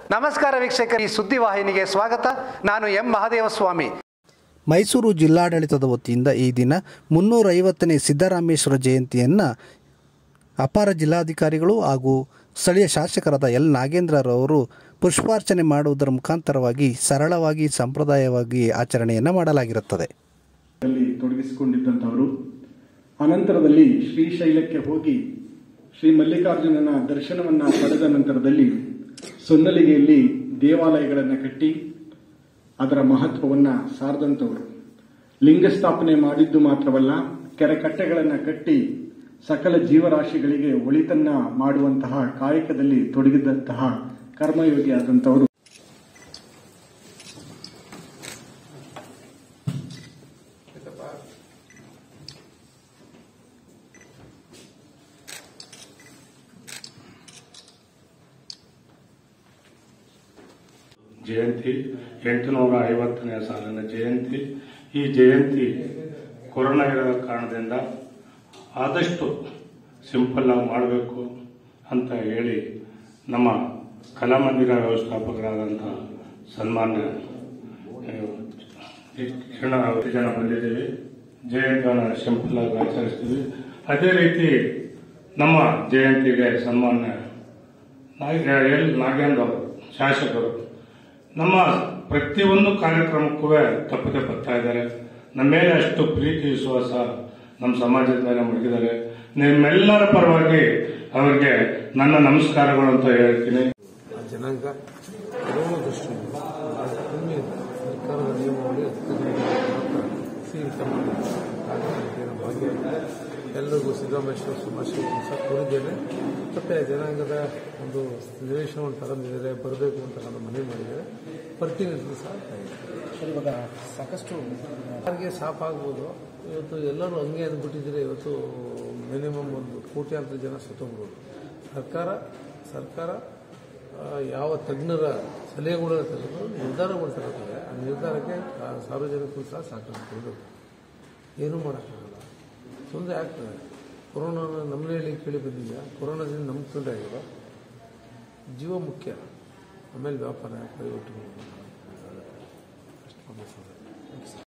ನಮಸ್ಕಾರ ವೀಕ್ಷಕರು ಈ ಸುದ್ದಿವಾಹಿನಿಗೆ ಸ್ವಾಗತ ನಾನು ಎಂ ಮಹದೇವಸ್ವಾಮಿ ಮೈಸೂರು ಜಿಲ್ಲಾಡಳಿತದ ವತಿಯಿಂದ ಈ ದಿನ ಮುನ್ನೂರೈವತ್ತನೇ ಸಿದ್ದರಾಮೇಶ್ವರ ಜಯಂತಿಯನ್ನು ಅಪಾರ ಜಿಲ್ಲಾಧಿಕಾರಿಗಳು ಹಾಗೂ ಸ್ಥಳೀಯ ಶಾಸಕರಾದ ಎಲ್ ನಾಗೇಂದ್ರರವರು ಪುಷ್ಪಾರ್ಚನೆ ಮಾಡುವುದರ ಮುಖಾಂತರವಾಗಿ ಸರಳವಾಗಿ ಸಂಪ್ರದಾಯವಾಗಿ ಆಚರಣೆಯನ್ನು ಮಾಡಲಾಗಿರುತ್ತದೆ ದಲ್ಲಿ ತೊಡಗಿಸಿಕೊಂಡಿದ್ದಂಥವರು ಅನಂತರದಲ್ಲಿ ಶ್ರೀಶೈಲಕ್ಕೆ ಹೋಗಿ ಶ್ರೀ ಮಲ್ಲಿಕಾರ್ಜುನನ ದರ್ಶನವನ್ನ ಪಡೆದ ನಂತರದಲ್ಲಿ ಸೊನ್ನಲಿಗೆಯಲ್ಲಿ ದೇವಾಲಯಗಳನ್ನು ಕಟ್ಟಿ ಅದರ ಮಹತ್ವವನ್ನ ಸಾರದಂಥವರು ಲಿಂಗ ಸ್ಥಾಪನೆ ಮಾಡಿದ್ದು ಮಾತ್ರವಲ್ಲ ಕೆರೆಕಟ್ಟೆಗಳನ್ನು ಕಟ್ಟಿ ಸಕಲ ಜೀವರಾಶಿಗಳಿಗೆ ಒಳಿತನ್ನ ಮಾಡುವಂತಹ ಕಾಯಕದಲ್ಲಿ ತೊಡಗಿದಂತಹ ಕರ್ಮಯೋಗಿ ಆದಂಥವರು ಜಯಂತಿ ಎಂಟುನೂರ ಐವತ್ತನೇ ಸಾಲಿನ ಜಯಂತಿ ಈ ಜಯಂತಿ ಕೊರೋನಾ ಇರೋ ಕಾರಣದಿಂದ ಆದಷ್ಟು ಸಿಂಪಲ್ ಆಗಿ ಮಾಡಬೇಕು ಅಂತ ಹೇಳಿ ನಮ್ಮ ಕಲಾಮಂದಿರ ವ್ಯವಸ್ಥಾಪಕರಾದಂಥ ಸನ್ಮಾನ್ಯ ಆ, ಕ್ಷಣ ಹತ್ತು ಜನ ಬಂದಿದ್ದೀವಿ ಜಯಂತಿಯನ್ನು ಸಿಂಪಲ್ ಆಗಿ ಆಚರಿಸ್ತೀವಿ ಅದೇ ರೀತಿ ನಮ್ಮ ಜಯಂತಿಗೆ ಸನ್ಮಾನ್ಯ ನಾಗ ಎಲ್ ನಾಗೇಂದ್ರ ಅವರು ಶಾಸಕರು ನಮ್ಮ ಪ್ರತಿಯೊಂದು ಕಾರ್ಯಕ್ರಮಕ್ಕೂ ತಪ್ಪದೆ ಬರ್ತಾ ಇದ್ದಾರೆ ನಮ್ಮ ಮೇಲೆ ಅಷ್ಟು ಪ್ರೀತಿ ವಿಶ್ವಾಸ ನಮ್ಮ ಸಮಾಜದ ಮೇಲೆ ಮುಳುಗಿದ್ದಾರೆ ನಿಮ್ಮೆಲ್ಲರ ಪರವಾಗಿ ಅವರಿಗೆ ನನ್ನ ನಮಸ್ಕಾರಗಳು ಅಂತ ಹೇಳ್ತೀನಿ ಆ ಜನಾಂಗ ಕೊರೋನಾ ದೃಷ್ಟಿಯಿಂದ ಒಮ್ಮೆ ಸರ್ಕಾರದ ನಿಯಮಾವಳಿ ಮಾತ್ರ ಸೀಮಿತ ಮಾಡಿ ಕಾರ್ಯಕ್ರಮಕ್ಕೆ ಭಾಗಿಯಾಗಿ ಎಲ್ಲರಿಗೂ ಸಿದ್ದರಾಮೇಶ್ವರ ಶುಭಾಶಯವನ್ನು ಸಹ ಕೋರಿದ್ದೇನೆ ಮತ್ತೆ ಜನಾಂಗದ ಒಂದು ನಿವೇಶನವನ್ನು ತಗೊಂಡಿದ್ದಾರೆ ಬರಬೇಕು ಅಂತ ನಾನು ಮನವಿ ಮಾಡಿದ್ದೇನೆ ಬರ್ತೀನಿ ಸಹ ಸರ್ ಇವಾಗ ಸಾಕಷ್ಟು ಯಾರಿಗೆ ಸಾಪಾಗ್ಬೋದು ಇವತ್ತು ಎಲ್ಲರೂ ಹಂಗೆ ಅಂದ್ಬಿಟ್ಟಿದ್ರೆ ಇವತ್ತು ಮಿನಿಮಮ್ ಒಂದು ಕೋಟ್ಯಾಂತರ ಜನ ಸತ್ತೋಗ್ಬೋದು ಸರ್ಕಾರ ಸರ್ಕಾರ ಆ, ಯಾವ ತಜ್ಞರ ಸಲಹೆಗಳನ್ನು ತೆಗೆದು ನಿರ್ಧಾರಗಳು ತಗೋತಾರೆ ಆ ನಿರ್ಧಾರಕ್ಕೆ ಆ ಸಾರ್ವಜನಿಕರು ಸಹ ಸಾಕಷ್ಟು ಕೊಡಬೇಕು ಏನೂ ಮಾಡೋಕ್ಕಾಗಲ್ಲ ತೊಂದರೆ ಆಗ್ತದೆ ಕೊರೋನಾ ನಮ್ಮನೆ ಹೇಳಿ ಕೇಳಿ ಬಂದಿದ್ಯಾ ಕೊರೋನಾದಿಂದ ನಮ್ಗೆ ತೊಂದರೆ ಆಗಿಲ್ಲ ಜೀವ ಮುಖ್ಯ ಆಮೇಲೆ ವ್ಯಾಪಾರ ಕೈಗೊಟ್ಟು ಅಷ್ಟು